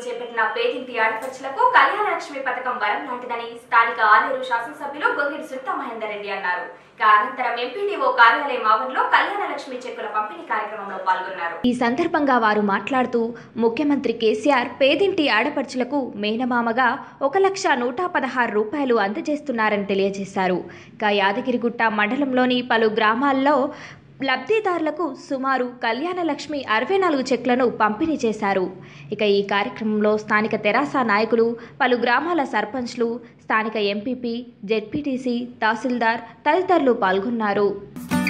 చేపట్టిన పేదింటి ఆడపడుచులకు కళ్యాణ లక్ష్మి పథకం వరం లాంటిదని స్థానిక ఆలేరు శాసనసభ్యులు గొంగిడి సునీత మహేందర్ రెడ్డి అన్నారు ఇక అనంతరం ఎంపీడీఓ కార్యాలయం ఆవరణలో కళ్యాణ లక్ష్మి చెక్కుల పంపిణీ కార్యక్రమంలో పాల్గొన్నారు ఈ సందర్భంగా వారు మాట్లాడుతూ ముఖ్యమంత్రి కేసీఆర్ పేదింటి ఆడపడుచులకు మేనమామగా ఒక లక్ష నూట పదహారు రూపాయలు అందజేస్తున్నారని తెలియజేశారు ఇక యాదగిరిగుట్ట మండలంలోని పలు గ్రామాల్లో లబ్ధిదారులకు సుమారు కళ్యాణ లక్ష్మి అరవై నాలుగు చెక్లను పంపిణీ చేశారు ఇక ఈ కార్యక్రమంలో స్థానిక తెరాస నాయకులు పలు గ్రామాల సర్పంచ్లు స్థానిక ఎంపీపీ జెడ్పీటీసీ తహసీల్దార్ తదితరులు పాల్గొన్నారు